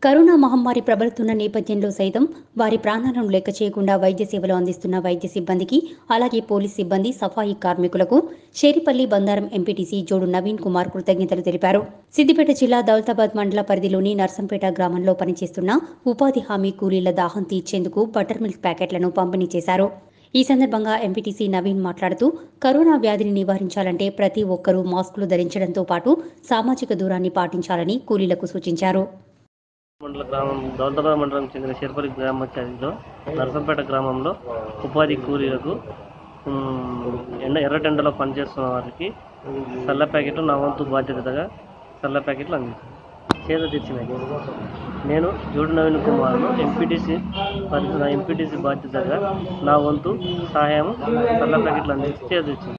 corona మహమ్మారి ప్రబలుతున్న నేపథ్యంలో సైతం వారి ప్రాణాలను లెక్క చేయకుండా వైద్య సేవలు అందిస్తున్న వైద్య సిబ్బందికి అలాగే పోలీస్ సిబ్బంది సఫాయి కార్మికులకు షేరిపల్లి బందారం ఎంపీటీసీ జోడు నవీన్ కుమార్ కృతజ్ఞతలు తెలిపారు సిద్దిపేట జిల్లా దౌలతాబాద్ మండల పరిధిలోని నర్సంపేట గ్రామంలో పనిచేస్తున్న ఉపాధి హామీ కూలీల దాహం తీర్చేందుకు బటర్ మిల్క్ ప్యాకెట్లను పంపిణీ చేశారు ఈ సందర్భంగా ఎంపీటీసీ నవీన్ మాట్లాడుతూ కరోనా వ్యాధిని నివారించాలంటే ప్రతి ఒక్కరూ మాస్కులు ధరించడంతో పాటు సామాజిక దూరాన్ని పాటించాలని కూలీలకు సూచించారు మండల గ్రామం దౌలతాబాద్ మండలం చెందిన షేర్పల్లి గ్రామ పంచాయతీలో నరసంపేట గ్రామంలో ఉపాధి కూలీలకు ఉమ్, ఎండ ఎర్రటెండలో పనిచేస్తున్న వారికి చల్ల ప్యాకెట్లు నా వంతు బాధ్యతగా చల్ల ప్యాకెట్లు అందించాను చేత తెచ్చినాయి నేను జోడు నవీన్ కుమార్ను ఎంపీటీసీ ఎంపీటీసీ బాధ్యతగా నా వంతు సహాయం చల్ల ప్యాకెట్లు అందించి చేత తెచ్చింది